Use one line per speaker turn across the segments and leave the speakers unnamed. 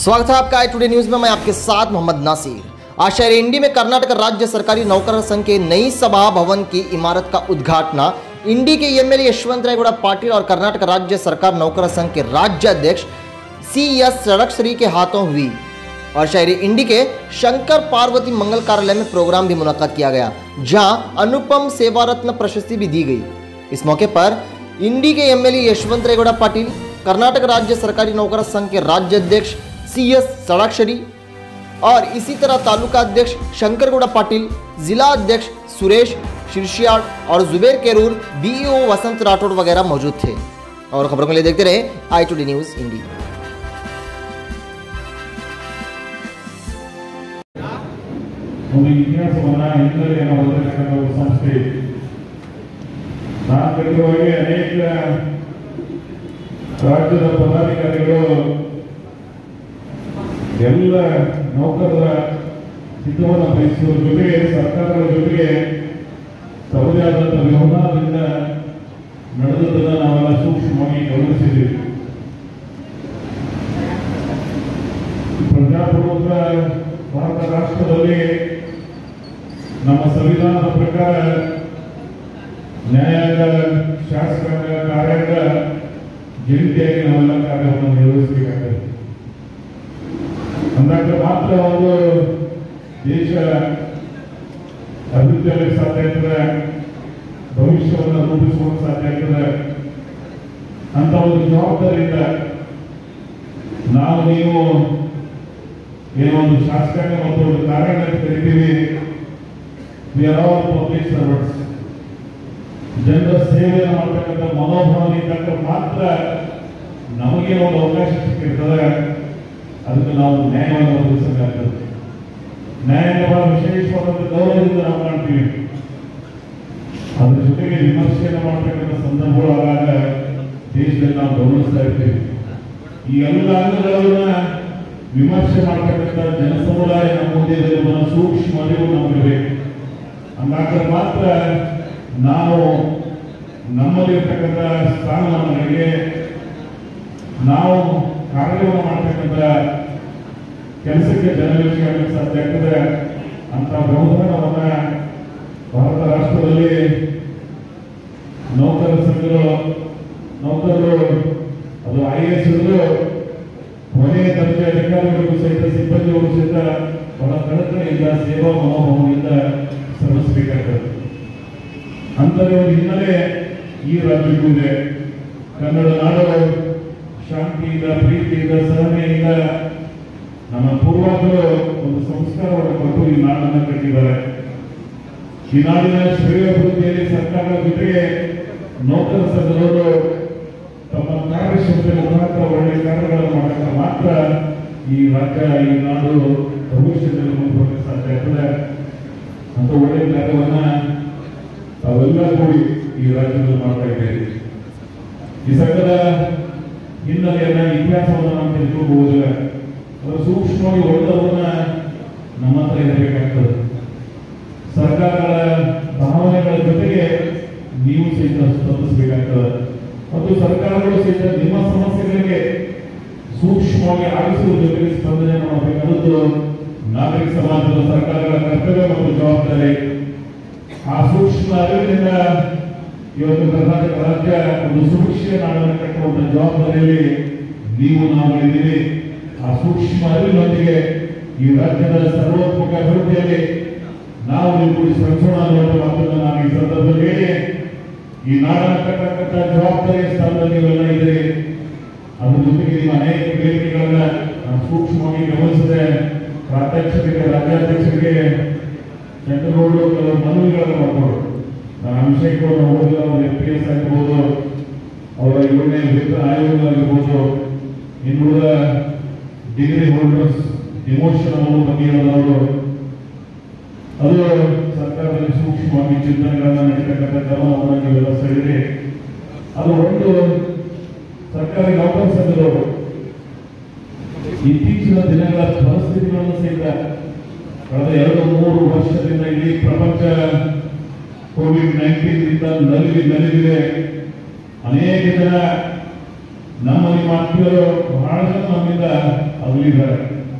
स्वागत है आपका आई टुडे न्यूज में मैं आपके साथ मोहम्मद नासिर आज शहर इंडी में कर्नाटक राज्य सरकारी नौकर संघ के नई सभा भवन की इमारत का उद्घाटन इंडी के एमएलए यशवंत रायगौड़ा पाटिल और कर्नाटक राज्य सरकार नौकर संघ के राज्य अध्यक्ष सी एस सड़कश्री के हाथों हुई और शहरी इंडी के शंकर पार्वती मंगल कार्यालय में प्रोग्राम भी मुनक्कद किया गया जहां अनुपम सेवा रत्न प्रशस्ति भी दी गई इस मौके पर इंडी के एमएलए यशवंत रेगौड़ा पाटिल कर्नाटक राज्य सरकारी नौकर संघ के राज्य अध्यक्ष सी एस सड़ाक्षरी और इसी तरह तालुका अध्यक्ष शंकर गौड़ा पाटिल जिला अध्यक्ष सुरेश शिरशियाड़ और जुबेर केरूर बीईओ वसंत राठौड़ वगैरह मौजूद थे और खबरों के लिए देखते रहे आई टू न्यूज इंडी
ಒಂದು ಇತಿಹಾಸವನ್ನ ಹಿನ್ನೆಲೆಯನ್ನು ಹೊಂದಿರತಕ್ಕಂಥ ಒಂದು ಸಂಸ್ಥೆ ಇದು. ತಾಂತ್ರಿಕವಾಗಿ ಅನೇಕ ರಾಜ್ಯದ ಪದಾಧಿಕಾರಿಗಳು ಎಲ್ಲ ನೌಕರರ ಹಿತವನ್ನು ಬಯಸುವ ಜೊತೆಗೆ ಸರ್ಕಾರದ ಜೊತೆಗೆ ತಮ್ಮದೇ ಆದಂಥ ವ್ಯವಹಾರದಿಂದ ನಡೆದದನ್ನ ನಾವೆಲ್ಲ ಸೂಕ್ಷ್ಮವಾಗಿ ಗಮನಿಸಿದ್ದೀವಿ ಪ್ರಜಾಪ್ರಭುತ್ವ ಭಾರತ ರಾಷ್ಟ್ರದಲ್ಲಿ ನಮ್ಮ ಸಂವಿಧಾನದ ಪ್ರಕಾರ ನ್ಯಾಯಾಂಗ ಶಾಸಕಾಂಗ ಕಾರ್ಯಾಂಗ ಜಂಟಿಯಾಗಿ ನಾವೆಲ್ಲ ಕಾರ್ಯವನ್ನು ನಿರ್ವಹಿಸಬೇಕಾಗ್ತದೆ ಅಂದಾಗ ಮಾತ್ರ ಒಂದು ದೇಶ ಅಭಿವೃದ್ಧಿಯಲ್ಲಿ ಸಾಧ್ಯ ಆಗ್ತದೆ ಭವಿಷ್ಯವನ್ನು ರೂಪಿಸುವುದು ಸಾಧ್ಯ ಆಗ್ತದೆ ಅಂತ ಒಂದು ಜವಾಬ್ದಾರಿಯಿಂದ ನಾವು ನೀವು ಏನೋ ಒಂದು ಶಾಸಕಾಂಗ ಮತ್ತು ಒಂದು ಕಾರ್ಯಾಂಗ ಅಂತ ಕರಿತೀವಿ we are all public servants ಜನರ ಸೇವೆಯನ್ನು ಮಾಡ್ತಕ್ಕಂಥ ಮನೋಭಾವನೆ ಇದ್ದಾಗ ಮಾತ್ರ ನಮಗೆ ಒಂದು ಅವಕಾಶ ಸಿಕ್ಕಿರ್ತದೆ ಅದಕ್ಕೆ ನಾವು ನ್ಯಾಯವನ್ನು ಒದಗಿಸಬೇಕಾಗ್ತದೆ ನ್ಯಾಯಾಂಗ ಬಹಳ ವಿಶೇಷವಾದಂಥ ಗೌರವದಿಂದ ನಾವು ಕಾಣ್ತೀವಿ ಅದ್ರ ಜೊತೆಗೆ ವಿಮರ್ಶೆಯನ್ನು ಮಾಡ್ತಕ್ಕಂಥ ಸಂದರ್ಭಗಳು ಆದಾಗ ದೇಶದಲ್ಲಿ ನಾವು ಗಮನಿಸ್ತಾ ಇರ್ತೀವಿ ಈ ಎಲ್ಲ ಅಂಗಗಳನ್ನ ವಿಮರ್ಶೆ ಮಾಡ್ತಕ್ಕಂಥ ಜನಸಮುದಾಯ ನಮ್ಮ ಮುಂದೆ ಇದೆ ಎಂಬ ಸೂಕ್ಷ್ಮ ಅರಿವು ನಮಗಿರಬೇಕು ಹಂಗಾದ್ರೆ ಮಾತ್ರ ನಾವು ನಮ್ಮಲ್ಲಿರ್ತಕ್ಕಂಥ ಸ್ಥಾನಮಾನಗಳಿಗೆ ನಾವು ಕಾರ್ಯವನ್ನು ಮಾಡ್ತಕ್ಕಂಥ ಕೆಲಸಕ್ಕೆ ಜನರಿಗೆ ಆಗಲಿಕ್ಕೆ ಸಾಧ್ಯ ಆಗ್ತದೆ ಅಂತ ಬಹುಮಾನವನ್ನ ಭಾರತ ರಾಷ್ಟ್ರದಲ್ಲಿ ನೌಕರ ಸಂಘಗಳು ನೌಕರರು ಅದು ಐ ಎಸ್ ಕೊನೆಯ ದರ್ಜೆ ಅಧಿಕಾರಿಗಳಿಗೂ ಸಹಿತ ಸಿಬ್ಬಂದಿಗಳು ಸಹಿತ ಬಹಳ ಕಳಕಳಿಯಿಂದ ಸೇವಾ ಮನೋಭಾವದಿಂದ ಶ್ರಮಿಸಬೇಕಾಗ್ತದೆ ಅಂತರ ಒಂದು ಹಿನ್ನೆಲೆ ಈ ರಾಜ್ಯಕ್ಕೂ ಇದೆ ಕನ್ನಡ ನಾಡು ಶಾಂತಿಯಿಂದ ಪ್ರೀತಿಯಿಂದ ಸಹನೆಯಿಂದ ನಮ್ಮ ಪೂರ್ವಜರು ಒಂದು ಸಂಸ್ಕಾರವನ್ನು ಕೊಟ್ಟು ಈ ನಾಡನ್ನು ಕಟ್ಟಿದ್ದಾರೆ ಈ ನಾಡಿನ ಶ್ರೇಯೋಭಿವೃದ್ಧಿಯಲ್ಲಿ ಸರ್ಕಾರದ ಜೊತೆಗೆ ನೌಕರ ಸಂಘದವರು ತಮ್ಮ ಕಾರ್ಯಕ್ಷಮತೆ ಮುಖಾಂತರ ಒಳ್ಳೆಯ ಕಾರ್ಯಗಳನ್ನು ಮಾಡಿದ್ರೆ ಮಾತ್ರ ಈ ರಾಜ್ಯ ಈ ನಾಡು ಭವಿಷ್ಯದಲ್ಲಿ ಮುಂದುವರಲು ಸಾಧ್ಯ ಆಗ್ತದೆ ಅಂತ ಒಳ್ಳೆಯ ಕಾರ್ಯವನ್ನ ತಾವೆಲ್ಲ ಕೂಡಿ ಈ ರಾಜ್ಯದಲ್ಲಿ ಮಾಡ್ತಾ ಇದ್ದೇವೆ ಈ ಸಂಘದ ಹಿನ್ನೆಲೆಯನ್ನ ಇತಿಹಾಸವನ್ನು ನಾವು ತಿಳ್ಕೋಬಹುದು ಅದರ ಸೂಕ್ಷ್ಮವಾಗಿ ಒಳ್ಳೆದವನ್ನ ನಮ್ಮ ಹತ್ರ ಇರಬೇಕಾಗ್ತದೆ ಸರ್ಕಾರಗಳ ಭಾವನೆಗಳ ಜೊತೆಗೆ ನೀವು ಸಹಿತ ಸ್ಪಂದಿಸಬೇಕಾಗ್ತದೆ ಮತ್ತು ಸರ್ಕಾರಗಳು ಸಹಿತ ನಿಮ್ಮ ಸಮಸ್ಯೆಗಳಿಗೆ ಸೂಕ್ಷ್ಮವಾಗಿ ಆಲಿಸುವ ಜೊತೆಗೆ ಸ್ಪಂದನೆ ಮಾಡಬೇಕಾದದ್ದು ನಾಗರಿಕ ಸಮಾಜದ ಸರ್ಕಾರಗಳ ಕರ್ತವ್ಯ ಮತ್ತು ಜವಾಬ್ದಾರಿ ಆ ಸೂಕ್ಷ್ಮ ಅರಿವಿನಿಂದ ಇವತ್ತು ಕರ್ನಾಟಕ ರಾಜ್ಯ ಒಂದು ಸುಭಿಕ್ಷೆ ನಾಡನ್ನು ಕಟ್ಟುವಂತ ಜವಾಬ್ದಾರಿಯಲ್ಲಿ ನೀವು ನಾವು ಇದ್ದೀವಿ ಆ ಸೂಕ್ಷ್ಮ ಅರಿವಿನೊಂದಿಗೆ ಈ ರಾಜ್ಯದ ಸರ್ವೋತ್ಮಕ ಅಭಿವೃದ್ಧಿಯಲ್ಲಿ ನಾವು ನೀವು ಕೂಡಿ ಶ್ರಮಿಸೋಣ ಅನ್ನುವಂಥ ಮಾತನ್ನು ನಾನು ಈ ಸಂದರ್ಭದಲ್ಲಿ ಹೇಳಿ ಈ ನಾಡನ್ನು ಕಟ್ಟತಕ್ಕಂಥ ಜವಾಬ್ದಾರಿಯ ಸ್ಥಾನದಲ್ಲಿ ನೀವೆಲ್ಲ ಇದ್ದೀರಿ ಅದ್ರ ಜೊತೆಗೆ ನಿಮ್ಮ ಅನೇಕ ಬೇಡಿಕೆಗಳನ್ನ ನಾನು ಸೂಕ್ಷ್ಮವಾಗಿ ಗಮನಿಸಿದೆ ಪ್ರಾಧ್ಯಕ್ಷರಿಗೆ ರಾಜ್ಯಾಧ್ಯಕ್ಷರಿಗೆ ಚಂದ್ರಗೌಡರು ಕೆಲವು ಮನವಿಗಳನ್ನು ಮಾಡ್ಕೊಂಡು ನಾನು ಅಭಿಷೇಕವನ್ನು ಓದಿದ ಒಂದು ಎಫ್ ಪಿ ಎಸ್ ಆಗಿರ್ಬೋದು ಅವರ ಏಳನೇ ವೇತನ ಆಯೋಗ ಆಗಿರ್ಬೋದು ಇನ್ನುಳಿದ ಡಿಗ್ರಿ ಹೋಲ್ಡರ್ಸ್ ಡಿಮೋಷನ್ ಅನ್ನೋ ಬಗ್ಗೆ ಹೇಳಿದವರು ಅದು ಸರ್ಕಾರದಲ್ಲಿ ಸೂಕ್ಷ್ಮವಾಗಿ ಚಿಂತನೆಗಳನ್ನ ನಡೀತಕ್ಕಂಥ ಕ್ರಮವನ್ನು ನೀವೆಲ್ಲ ಸೆಳೆದಿರಿ ಅದು ಒಂದು ಸರ್ಕಾರಿ ನೌಕರ ಸಂಘದವರು ಇತ್ತೀಚಿನ ದಿನಗಳ ಪರಿಸ್ಥಿತಿಗಳನ್ನು ಸಹಿತ ಕಳೆದ ಎರಡು ಮೂರು ವರ್ಷದಿಂದ ಇಡೀ ಪ್ರಪಂಚ ಕೋವಿಡ್ ನೈನ್ಟೀನ್ ಇಂದ ನಲಿವಿ ನಲಿದಿದೆ ಅನೇಕ ಜನ ನಮ್ಮ ನಿಮ್ಮ ಆತ್ಮೀಯರು ಬಹಳ ಜನ ನಮ್ಮಿಂದ ಅಗಲಿದ್ದಾರೆ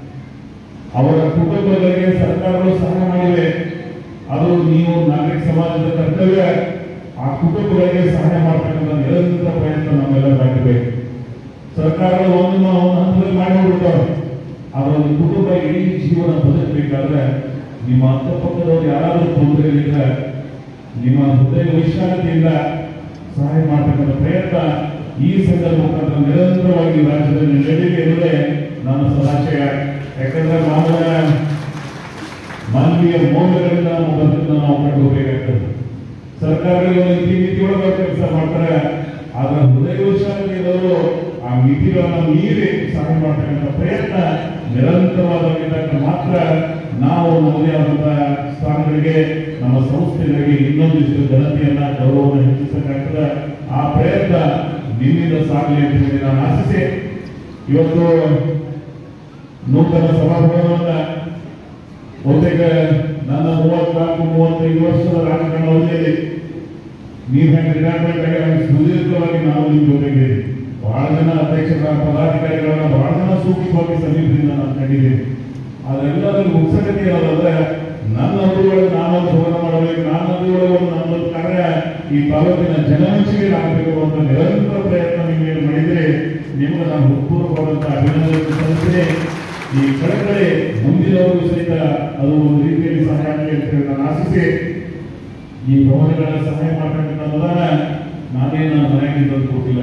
ಅವರ ಕುಟುಂಬಗಳಿಗೆ ಸರ್ಕಾರಗಳು ಸಹಾಯ ಮಾಡಿವೆ ಅದು ನೀವು ನಾಗರಿಕ ಸಮಾಜದ ಕರ್ತವ್ಯ ಆ ಕುಟುಂಬಗಳಿಗೆ ಸಹಾಯ ಮಾಡತಕ್ಕಂಥ ನಿರಂತರ ಪ್ರಯತ್ನ ನಮ್ಮೆಲ್ಲರಾಗಿದೆ ಸರ್ಕಾರಗಳು ಒಂದನ್ನು ಒಂದು ಹಂತದಲ್ಲಿ ಮಾಡಿಬಿಡ್ತಾವೆ ಆದ್ರೆ ಒಂದು ಕುಟುಂಬ ಇಡೀ ಜೀವನ ಬದುಕಬೇಕಾದ್ರೆ ನಿಮ್ಮ ಅಕ್ಕಪಕ್ಕದವ್ರು ಯಾರಾದರೂ ತೊಂದರೆಯಲ್ಲಿದ್ರೆ ನಿಮ್ಮ ಹೃದಯ ವಿಶ್ರಾಂತಿಯಿಂದ ಸಹಾಯ ಮಾಡತಕ್ಕಂಥ ಪ್ರಯತ್ನ ಈ ಸಂದರ್ಭ ಮುಖಾಂತರ ನಿರಂತರವಾಗಿ ರಾಜ್ಯದಲ್ಲಿ ನಡೀಲಿ ಎನ್ನುವುದೇ ನನ್ನ ಸದಾಶಯ ಯಾಕಂದ್ರೆ ಮಾನವನ ಮಾನವೀಯ ಮೌಲ್ಯಗಳಿಂದ ನಮ್ಮ ಬದುಕನ್ನು ನಾವು ಕಂಡು ಹೋಗಬೇಕಾಗ್ತದೆ ಸರ್ಕಾರಗಳು ನೀತಿ ನೀತಿಯೊಳಗೆ ಕೆಲಸ ಮಾಡ್ತಾರೆ ಆದ್ರೆ ಹೃದಯ ವಿಶ್ರಾಂತಿ ಇರೋರು ಆ ಮಿತಿಗಳನ್ನ ಮೀರಿ ಸಹಾಯ ಮಾಡತಕ್ಕಂಥ ಪ್ರಯತ್ನ ನಿರಂತರವಾಗಿದ್ದಾಗ ಮಾತ್ರ ನಾವು ನಮ್ಮದೇ ಆದಂತಹ ಸ್ಥಾನಗಳಿಗೆ ನಮ್ಮ ಸಂಸ್ಥೆಗಳಿಗೆ ಇನ್ನೊಂದಿಷ್ಟು ಘನತೆಯನ್ನ ಗೌರವವನ್ನು ಹೆಚ್ಚಿಸಬೇಕಾಗ್ತದೆ ಆ ಪ್ರಯತ್ನ ನಿಮ್ಮಿಂದ ಸಾಗಲಿ ಅಂತ ಹೇಳಿ ನಾನು ಆಶಿಸಿ ಇವತ್ತು ನೂತನ ಸಭಾಭವನವನ್ನ ಬಹುತೇಕ ನನ್ನ ಮೂವತ್ನಾಲ್ಕು ಮೂವತ್ತೈದು ವರ್ಷದ ರಾಜಕಾರಣ ಅವಧಿಯಲ್ಲಿ ನೀವು ಹೆಂಗೆ ರಿಟೈರ್ಮೆಂಟ್ ಆಗಿ ಹಂಗೆ ಸುದೀರ್ಘವಾಗಿ ನಾವು ನಿಮ್ಮ ಜೊತೆಗೆ ಬಹಳ ಜನ ಅಧ್ಯಕ್ಷರ ಪದಾಧಿಕಾರಿಗಳನ್ನ ಬಹಳ ಜನ ಸೂಕ್ಷ್ಮವಾಗಿ ಸಮೀಪದಿಂದ ನಾನು ಕಂಡಿದ್ದೇನೆ ಅದೆಲ್ಲದನ್ನು ಮುಗಿಸಗತಿ ಇರೋದಂದ್ರೆ ನನ್ನ ಅವಧಿಯೊಳಗೆ ನಾನೊಂದು ಭವನ ಮಾಡಬೇಕು ನನ್ನ ಅವಧಿಯೊಳಗೆ ಒಂದು ನನ್ನೊಂದು ಕಾರ್ಯ ಈ ತಾಲೂಕಿನ ಜನಮೆಚ್ಚುಗೆ ಆಗಬೇಕು ಅಂತ ನಿರಂತರ ಪ್ರಯತ್ನ ನೀವು ಮಾಡಿದ್ರೆ ನಿಮಗೆ ನಾನು ಹೃತ್ಪೂರ್ವಕವಾದಂತಹ ಅಭಿನಂದನೆ ಸಲ್ಲಿಸ್ತೇನೆ ಈ ಕಳಕಳಿ ಮುಂದಿನವರೆಗೂ ಸಹಿತ ಅದು ಒಂದು ರೀತಿಯಲ್ಲಿ ಸಹಾಯ ಆಗಲಿ ಅಂತ ಹೇಳಿ ನಾನು ಆಶಿಸಿ ಈ ಭವನಗಳ ಸಹಾಯ ಮಾಡತಕ್ಕಂಥ ಅನುದಾನ ನಾನೇ ನನ್ನ ಮನೆಗೆ ತಂದು ಕೊಟ್ಟಿಲ್ಲ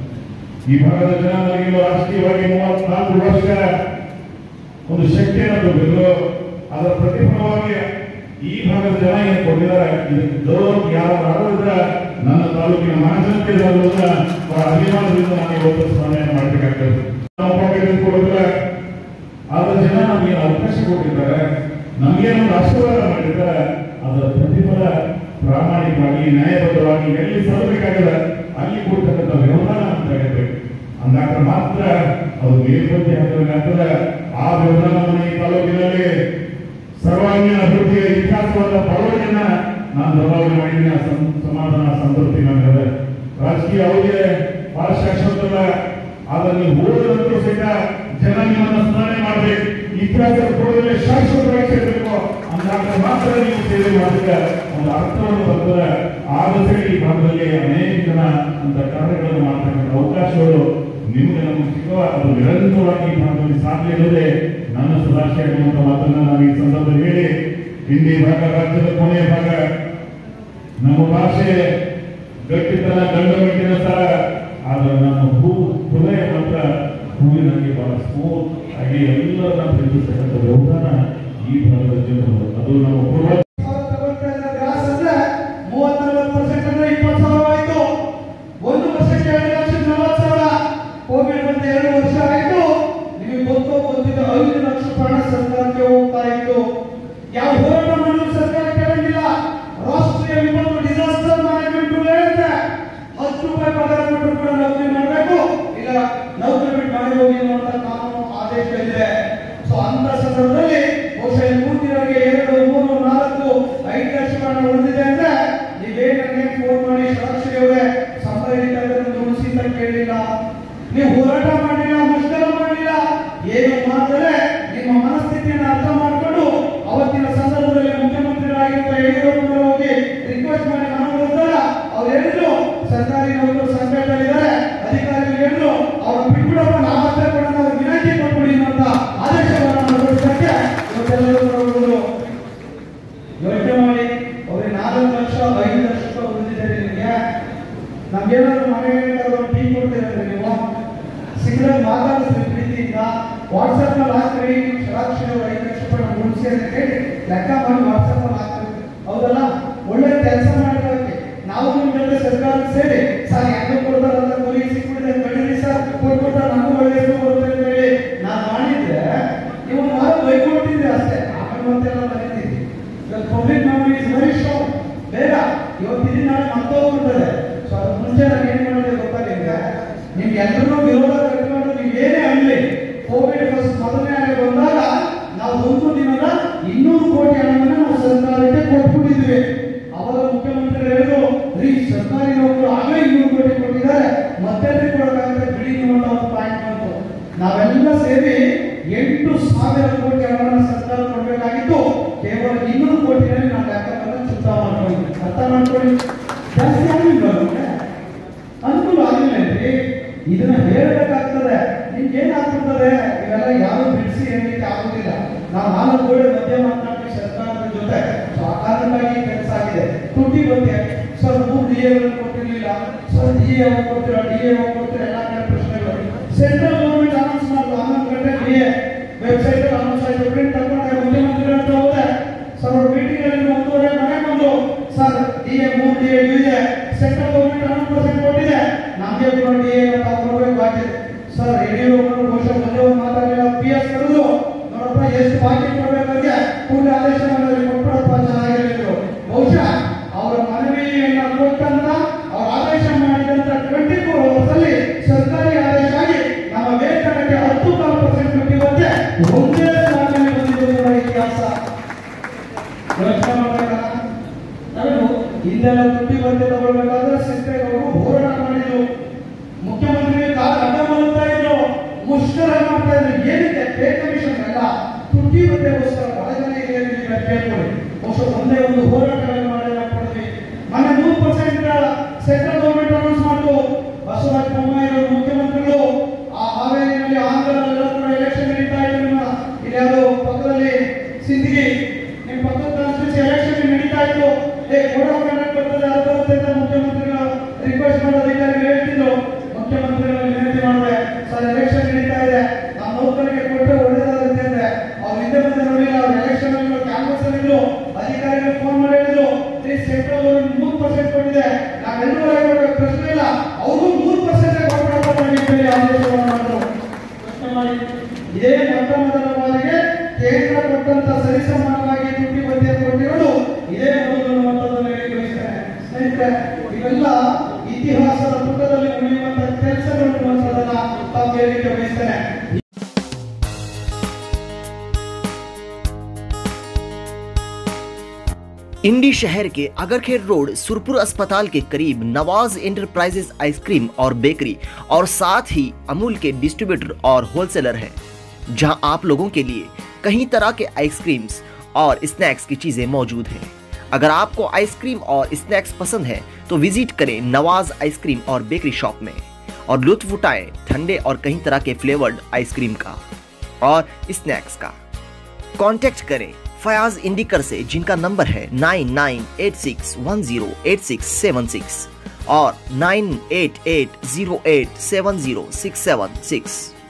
ಈ ಭಾಗದ ಜನ ನನಗೆ ರಾಜಕೀಯವಾಗಿ ಮೂವತ್ನಾಲ್ಕು ವರ್ಷ ಒಂದು ಶಕ್ತಿಯನ್ನು ಕೊಟ್ಟಿದ್ರು ಅದರ ಪ್ರತಿಫಲವಾಗಿ ಈ ಭಾಗದ ಜನ ಏನು ಕೊಟ್ಟಿದ್ದಾರೆ ಇದಕ್ಕೆ ಗೌರವ ಯಾರು ಆಡಳಿದ್ರೆ ನನ್ನ ತಾಲೂಕಿನ ಮಹಾಜನತೆ ಅವರ ಅಭಿಮಾನದಿಂದ ನಾನು ಇವತ್ತು ಸ್ಮರಣೆ ಮಾಡಬೇಕಾಗ್ತದೆ ನಮ್ಮ ಪಾಕೆಟ್ ಕೊಡೋದಿಲ್ಲ ಆದ ಜನ ನಮಗೆ ಅವಕಾಶ ಕೊಟ್ಟಿದ್ದಾರೆ ನಮಗೆ ಒಂದು ಆಶೀರ್ವಾದ ಮಾಡಿದ್ದಾರೆ ಅದರ ಪ್ರತಿಫಲ ಪ್ರಾಮಾಣಿಕವಾಗಿ ನ್ಯಾಯಬದ್ಧವಾಗಿ ಎಲ್ಲಿ ಸಲ್ಲಬೇಕಾಗಿದೆ ಅಲ್ಲಿ ಕೊಡ್ತಕ್ಕಂಥ ವ್ಯವಹಾರ ಅಂತ ಆಗಬೇಕು ಅಂದಾಗ ಮಾತ್ರ ಅದು ಮೇಲ್ಪಂಕ್ತಿ ಹಂತದಾಗ್ತದೆ ಆ ವ್ಯವಹಾರವನ್ನು ಈ ತಾಲೂಕಿನಲ್ಲಿ ಸರ್ವಾಂಗೀಣ ಅಭಿವೃದ್ಧಿಯ ಇತಿಹಾಸವಾದ ಬಡವರಿಗೆನ ನಾನು ಬದಲಾವಣೆ ಮಾಡಿದ್ದೀನಿ ಆ ಸಂ- ಸಮಾಧಾನ ಸಂತೃಪ್ತಿ ನನಗದೆ ರಾಜಕೀಯ ಅವಧಿಯ ಬಹಳ ಶಾಶ್ವತಲ್ಲ ಆದ್ರೆ ನೀವು ಹೋದ ನಂತರ ಸಹಿತ ಜನ ನಿಮ್ಮನ್ನ ಸ್ಮರಣೆ ಮಾಡಬೇಕು ಇತಿಹಾಸದ ಪೂರ್ವದಲ್ಲಿ ಶಾಶ್ವತವಾಗಿ ಸೇರಬೇಕು ಅಂದಾಗ ಮಾತ್ರ ನೀವು ಸೇವೆ ಮಾಡಿದ್ರೆ ಒಂದು ಅರ್ಥವನ್ನು ಬರ್ತದೆ ಆಗ ಸರಿ ಈ ಭಾಗದಲ್ಲಿ ಅನೇಕ ಜನ ಅಂತ ಕಾರ್ಯಗಳನ್ನು ಮಾಡ್ತಕ್ಕಂಥ ಅವಕಾಶಗಳು ನಿಮಗೆ ನಮಗೆ ಸಿಗುವ ಅದು ನಿರಂತರವಾಗಿ ಈ ಭಾಗದಲ್ಲಿ ಸಾಧ್ಯ ಇಲ್ಲದೆ ನನ್ನ ಸದಾಶಯ ಅನ್ನುವಂಥ ಮಾತನ್ನ ನಾನು ಈ ಸಂದರ್ಭದಲ್ಲಿ ಹೇಳಿ ಹಿಂದಿ ಭಾಗ ರಾಜ್ಯದ ಕೊನೆಯ ಭಾಗ ನಮ್ಮ ಭಾಷೆ ಗಟ್ಟಿತನ ಗಂಡಗಟ್ಟಿನ ಸ್ಥಳ ಆದ್ರೆ ನಮ್ಮ ಹೂ ಹೃದಯ ಮಾತ್ರ ಹೂವಿನಲ್ಲಿ ಬಹಳ ಸ್ಮೂತ್ ಆಗಿ ಎಲ್ಲರನ್ನ ಪ್ರೀತಿಸ್ತಕ್ಕಂಥ ವ್ಯವಧಾನ ಈ ಭಾಗದ ಜನರು ಅದು ನಮ್ಮ ಪೂರ್ವ
ಗ್ರಾಸ್ ಅಂದ್ರೆ ಮೂವತ್ತ್ ನಲವತ್ತು ಪರ್ಸೆಂಟ್ ಅಂದ್ರೆ ಇಪ್ಪತ್ತು ಸಾವಿರ ಆಯ್ತು ಒಂದು ವರ್ಷಕ್ಕೆ ಎರಡು ಲಕ್ಷ ನಲವತ್ತು ಸಾವಿರ ಕೋವಿಡ್ ಬಂದು ಎರಡು ವರ್ಷ ಆಯ್ತು ನಿಮಗೆ ಗೊತ್ತೋ ಗೊತ್ತಿದ್ದ ಐದು ಲಕ್ಷ ರೂಪಾಯಿ ಸರ್ಕಾರಕ್ಕೆ ಹೋಗ್ತಾ ಇತ್ತು ಯಾವ ಹೋರಾಟ ಮಾಡಲು ಸರ್ಕಾರ ಕೇಳಂಗಿಲ್ಲ ರಾಷ್ಟ್ರೀಯ ವಿಪತ್ತು ಡಿಸಾಸ್ಟರ್ ಮ್ಯಾನೇಜ್ಮೆಂಟ್ ರೂಲ್ ಹೇಳುತ್ತೆ ಹತ್ತು ರೂಪಾಯಿ ಪಗಾರ ಕೊಟ್ಟರು ಕೂಡ ನೌಕರಿ ಮಾಡಬೇಕು ಇಲ್ಲ ನೌಕರಿ ಬಿಟ್ಟು ಮಾಡಿ ಹೋಗಿ ಅನ್ನುವಂತ ಕಾನೂನು ಆದೇಶ ಇದೆ ಸೊ ಅಂತ ಸಂದರ್ಭದಲ್ಲಿ ಬಹುಶಃ ಈ ಮೂರ್ತಿಯವರಿಗೆ ಎರಡು ಮೂರು ನಾಲ್ಕು ಐದು ಲಕ್ಷ ಹಣ ಉಳಿದಿದೆ ಅಂದ್ರೆ ನೀವೇನ್ ನನಗೆ ಫೋನ್ ಮಾಡಿ ಷಡಕ್ಷರಿ ಅವರೇ ಸಂಬಳ ಹಿಡಿತಾ ಇದ್ರೆ ಒಂದು ಉಳಿಸಿ ಅಂತ ಕೇಳಿಲ್ಲ ನೀವು ಹೋರಾಟ ಮಾಡಿಲ್ಲ ಮುಷ್ಕರ ಮಾಡಿಲ್ಲ ಏನು ಮಾಡಿದ್ರೆ ನಿಮ್ಮ ಮನಸ್ಥಿತಿಯನ್ನು ಅರ್ಥ ಮಾಡಿಕೊಂಡು ಅವತ್ತಿನ ಸಂದರ್ಭದಲ್ಲಿ ಮುಖ್ಯಮಂತ್ರಿಗಳಾಗಿದ್ದ ಯಡಿಯೂರಪ್ಪನವರು ಹೋಗಿ ರಿಕ್ವೆಸ್ಟ್ ಮಾಡಿ ಮನವೊಲಿಸಿದಾಗ ಅವ್ರು ಹೇಳಿದ್ರು ಸರ್ಕಾರಿ ನೌಕರರು ಸಂಕಟದಲ್ಲಿದ್ದಾರೆ ಅಧಿಕಾರಿಗಳು ಹೇಳಿದ್ರು ಅವ್ರು ಬಿಟ್ಬಿಡಪ್ಪ ನಾವು ಅಷ್ಟೇ ಕೊಡೋಣ ಅವ್ರು ವಿನಂತಿ ಕೊಟ್ಬಿಡಿ ಅಂತ ಆದೇಶವನ್ನು ಹೊರಡಿಸಕ್ಕೆ ಇವತ್ತೆಲ್ಲರೂ ಹೊರಡುವುದು ಯೋಚನೆ ಮಾಡಿ ಅವ್ರಿಗೆ ನಾಲ್ಕು ಲಕ್ಷ ಐದು ಲಕ್ಷ ರೂಪಾಯಿ ಉಳಿದಿದೆ ನಿಮಗೆ ನಮ್ಗೇನಾದ್ರು ಮನೆಗೆ ಒಂದು ಟೀ ಕೊಡ್ತೀರ ನೀವು ಸಿಂಗಲ್ ಮಾತಾಡಿಸ್ರಿ ಪ್ರೀತಿಯಿಂದ ವಾಟ್ಸಪ್ ನಲ್ಲಿ ಹಾಕ್ರಿ ಷಡಾಕ್ಷರಿ ಅವ್ರು ಐದು ಲಕ್ಷ ರೂಪಾಯಿ ನಮ್ಗೆ ಉಳಿಸಿ ಅಂತ ಹೇಳಿ ಲೆಕ್ಕ ಮಾಡಿ ವಾಟ್ಸಪ್ ಅಲ್ಲಿ ಹಾಕ್ರಿ ಹೌದಲ್ಲ ಒಳ್ಳೆ ಕೆಲಸ ಮಾಡಿರೋಕೆ ನಾವು ನಿಮ್ ಜೊತೆ ಸರ್ಕಾರ ಸೇರಿ ಸರ್ ಯಾಕೆ ಕೊಡ್ತಾರಲ್ಲ ಕೊಲಿ ಸಿಕ್ಬಿಡಿದೆ ಕಡೀರಿ ಸರ್ ಕೊಟ್ಬಿಟ್ಟ ನಮಗೂ ಒಳ್ಳೆ ಹೆಸರು ಬರುತ್ತೆ ಅಂತ ಹೇಳಿ ನಾನು ಮಾಡಿದ್ರೆ ನೀವು ಮಾರ ಬೈಕೊಟ್ಟಿದ್ದೆ ಅಷ್ಟೇ ಆಮೇಲೆ ಮತ್ತೆಲ್ಲ ಬಂದಿದ್ದೀವಿ public memory is very short ಬೇಗ ಇವತ್ತು ಇದೀನಿ ನಾಳೆ ಮರ್ತೋಗ್ಬಿಡ್ತದೆ ಸೊ ಅದು ಮುಂಚೆ ನಾನು ಏನ್ ಮಾಡಿದೆ ಗೊತ್ತಾ ನಿಮ್ಗೆ ನಿಮ್ಗೆ ಎಲ್ಲರೂ ವಿರೋಧ ಕಟ್ಕೊಂಡು ನೀವು ಏನೇ ಆಗಲಿ ಕೋವಿಡ್ ಫಸ್ಟ್ ಮೊದಲನೇ ಅಲೆ ಬಂದಾಗ ನಾವು ಒಂದು ದಿನದ ಇನ್ನೂರು ಕೋಟಿ ಹಣವನ್ನು ನಾವು ಸರ್ಕಾರಕ್ಕೆ ಕೊಟ್ಬಿಟ್ಟಿದ್ವಿ ಅವಾಗ ಮುಖ್ಯಮಂತ್ರಿ ಹೇಳಿದ್ರು ರೀ ಸರ್ಕಾರಿ ನೌಕರು ಆಗಲೇ ಸೇರಿ ಎಂಟು ಸಾವಿರ ಕೋಟಿ ಹಣವನ್ನು ಸರ್ಕಾರ ಕೊಡಬೇಕಾಗಿತ್ತು ಕೇವಲ ಇನ್ನೂರು ಕೋಟಿಯಲ್ಲಿ ನಾವು ಲೆಕ್ಕವನ್ನು ಚುಕ್ತಾ ಮಾಡ್ಕೊಂಡಿದ್ವಿ ಅರ್ಥ ಮಾಡ್ಕೊಳ್ಳಿ ಜಾಸ್ತಿ ಆಗಿಲ್ಲ ಅನುಕೂಲ ಆಗಿಲ್ಲ ರೀ ಇದನ್ನ ಹೇಳಬೇಕಾಗ್ತದೆ ನಿಮ್ಗೆ ಏನಾಗ್ತದೆ ಇವೆಲ್ಲ ಯಾವ ಬಿಡಿಸಿ ಹೇಳಲಿಕ್ಕೆ ಆಗುದಿಲ್ಲ ನಾವು ನಾಲ್ಕು ಗೋಡೆ ಮಧ್ಯ ಮಾತನಾಡಿ ಸರ್ಕಾರದ ಜೊತೆ ಸೊ ಆ ಕಾರಣಕ್ಕಾಗಿ ಕೆಲಸ ಆಗಿದೆ ತುಟಿ ಬಗ್ಗೆ ಸರ್ ಮೂರು ಡಿ ಎ ಕೊಟ್ಟಿರ್ಲಿಲ್ಲ ಸರ್ ಡಿ ಎ ಕೊಡ್ತೀರಾ ಡಿ ಎ ಕೊಡ್ತೀರಾ ಎಲ್ಲ ಕಡೆ ಪ್ರಶ್ನೆಗಳು ಸೆಂಟ್ರಲ್ ಗೌರ್ಮೆಂಟ್ ಅನೌನ್ಸ್ ಮಾಡಿದ್ರು ಹನ್ನೊಂದು ಗಂಟೆ ಡಿ ಎ ವೆಬ್ಸೈಟ್ ಅನೌನ್ಸ್ ಆಯ್ತು ಪ್ರಿಂಟ್ ತಗೊಂಡೆ ಮುಖ್ಯಮಂತ್ರಿ ಹತ್ರ ಹೋದೆ ಸರ್ ಅವ್ರ ಮೀಟಿಂಗ್ ಅಲ್ಲಿ ಒಂದೂವರೆ ಮನೆ ಬಂದು ಸರ್ ಡಿ ಎ ಮೂರು ಡಿ ಎ ಇದೆ ಸೆಂಟ್ರಲ್ ಗೌರ್ಮೆಂಟ್ ಹನ್ನೊಂದು ಪರ್ಸೆಂಟ್ ಕೊಟ್ಟಿದೆ ನಮಗೆ ಕೂಡ ಡಿ ಎ ತಗೊಳ್ಬೇಕು ಬಾಕಿ ಸರ್ ಯಡಿಯೂರಪ್ಪರು ಬಹುಶಃ ಒಂದೇ ಒಂದು ಮಾತಾಡಲಿಲ್ಲ ಪಿ ಎಸ್ ಕರೆದು ನೋಡಪ್ಪ ಎಷ್ಟು ಬಾಕಿ ಕೊಡಬೇಕಾದ್ರೆ ಕೂಡಲೇ ಆದೇಶ ಮಾಡಿದ್ರೆ ಕೊಟ್ಬಿಡಪ್ಪ ಚೆನ್ನಾಗಿರಲಿದ್ರು ಬಹುಶಃ ಅವರ ಮನವಿಯನ್ನ ಕೊಟ್ಟಂತ ಅವ್ರ ಆದೇಶ ಮಾಡಿದಂತ ಟ್ವೆಂಟಿ ಫೋರ್ ಅವರ್ಸ್ ಅಲ್ಲಿ ಸರ್ಕಾರಿ ಆದೇಶ ಆಗಿ ನಮ್ಮ ವೇತನಕ್ಕೆ ಹತ್ತು ಕಾಲು ಪರ್ಸೆಂಟ್ ಕೊಟ್ಟಿರುತ್ತೆ ಒಂದೇ ಸಾಲಿನಲ್ಲಿ ಬಂದಿದ್ದು ಕೂಡ ಇತಿಹಾಸ ಯೋಚನೆ ಮಾಡ್ಬೇಕಲ್ಲ ನಾವು ಹಿಂದೆಲ್ಲ ತುಟ್ಟಿ ಬಂದೆ ತಗೊಳ್ಬೇಕಾದ್ರೆ ಸಿದ್ದೇಗೌಡರು ಹೋರಾಟ ಮಾಡಿದ್ರು ಮುಖ್ಯಮಂತ್ರಿ ಕಾಲ ಅಡ್ಡ ಮಾಡ್ತಾ ಇದ್ರು ಮುಷ್ಕರ ಮಾಡ್ತಾ ಇದ್ರು ಏನಕ್ಕೆ ಪೇ ಕಮಿಷನ್ ಅಲ್ಲ ತುಟ್ಟಿ ಬಂದೆಗೋಸ್ಕರ ಬಹಳ ಜನ ಹಿರಿಯರು ಈಗ ಕೇಳ್ಕೊಳ್ಳಿ ಬಹುಶಃ ಒಂದೇ ಒಂದು ಹೋರಾಟಗಳನ್ನು ಮಾಡಿ ಪಡೆದ್ವಿ ಮೊನ್ನೆ ಮೂರು ಪರ್ಸೆಂಟ್ ಸೆಂಟ್ರಲ್ ಗೌರ್ಮೆಂಟ್ ಅನೌನ್ಸ್ ಮಾಡ್ತು ಬಸವರಾಜ ಬೊಮ್ಮಾಯಿ ಅವರು ಮುಖ್ಯಮಂತ್ರಿಗಳು ಆ ಹಾವೇರಿನಲ್ಲಿ ಆಂಧ್ರದಲ್ಲೆಲ್ಲ ಕೂಡ ಎಲೆಕ್ಷನ್ ನಡೀತಾ ಇದೆ ನಿಮ್ಮ ಇಲ್ಲಿ ಯಾವುದು ಪಕ್ಕದಲ್ಲಿ ಸಿಂದಗಿ ನಿಮ್ಮ ಪಕ್ಕದ ಕಾನ್ಸ್ಟಿಟ್ಯೂನ್ಸಿ ಎಲೆಕ್ಷನ್ ನಡೀತಾ ಇತ್ತು ಏ ಕೋಡ್ ಆಫ್ ಕಂಡಕ್ಟ್ ಬರ್ತದೆ ಅದು ಬರುತ್ತೆ ಅಂತ ಮುಖ್ಯಮಂತ್ರಿಗಳು ರಿಕ್ವೆಸ್ಟ್ ಮಾಡೋ ಅಧಿಕಾರಿಗಳು ಹೇಳ್ತಿದ್ರು ಮುಖ್ಯಮಂತ್ರಿಗಳು ವಿನಂತಿ ಮಾಡಿದೆ ಸರ್ ಎಲೆಕ್ಷನ್ ನಡೀತಾ ಇದೆ ನಮ್ಮ ನೌಕರಿಗೆ ಕೊಟ್ಟರೆ ಒಳ್ಳೇದಾಗುತ್ತೆ ಅಂದ್ರೆ ಅವ್ರು ಹಿಂದೆ ಮುಂದೆ ನೋಡಿಲ್ಲ ಅವ್ರು ಎಲೆಕ್ಷನ್ ಅಲ್ಲಿ ಕ್ಯಾಂಪಸ್ ಅಲ್ಲಿ ಇದ್ರು ಅಧಿಕಾರಿಗಳು ಫೋನ್ ಮಾಡಿ ಹೇಳಿದ್ರು ಈ ಸೆಂಟ್ರಲ್ ಗೌರ್ಮೆಂಟ್ ಮೂರು ಪರ್ಸೆಂಟ್ ಕೊಟ್ಟಿದೆ ನಾವೆಲ್ಲರೂ ಕೊಡಬೇಕು ಪ್ರಶ್ನೆ ಇಲ್ಲ ಅವರು ಮೂರು ಪರ್ಸೆಂಟ್ ಕೊಡಬೇಕು ಅಂತ ಹೇಳಿ ಆದೇಶವನ್ನು ಮಾಡಿದ್ರು ಪ್ರಶ್ನೆ ಮಾಡಿ ಇದೇ ಮೊಟ್ಟ ಮೊದಲ ಬಾರಿಗೆ ಕೇಂದ್ರ ಕೊಟ್ಟಂತ ಸರಿಸಮಾನವಾಗಿ ತುಟಿ ಭತ್ಯೆ ಕೊಟ್ಟಿರೋದು ಇದೇ ಮೊದಲು ಅನ್ನುವಂಥದ್ದನ್ನು ಹೇಳಿ ಬಯಸ್ತೇನೆ ಸ್ನೇಹಿತರೆ ಇವೆಲ್ಲ ಇತಿಹಾಸದ ಪುಟದಲ್ಲಿ ಉಳಿಯುವಂತ ಕೆಲಸಗಳು ಅನ್ನುವಂಥದ್ದನ್ನ ತಾವು ಹೇಳಲಿಕ್ಕೆ ಬಯಸ್ತೇನೆ
इंडी शहर के अगरखेर रोड सुरपुर अस्पताल के करीब नवाज इंटरप्राइजेज आइसक्रीम और बेकरी और साथ ही अमूल के डिस्ट्रीब्यूटर और होलसेलर है जहां आप लोगों के लिए कई तरह के आइसक्रीम्स और स्नैक्स की चीजें मौजूद हैं अगर आपको आइसक्रीम और स्नैक्स पसंद है तो विजिट करें नवाज आइसक्रीम और बेकरी शॉप में और लुत्फ उठाएं ठंडे और कई तरह के फ्लेवर्ड आइसक्रीम का और स्नैक्स का कांटेक्ट करें फयाज इंडिकर से जिनका नंबर है nine nine eight six one zero eight six seven six और nine eight eight zero eight seven zero six seven six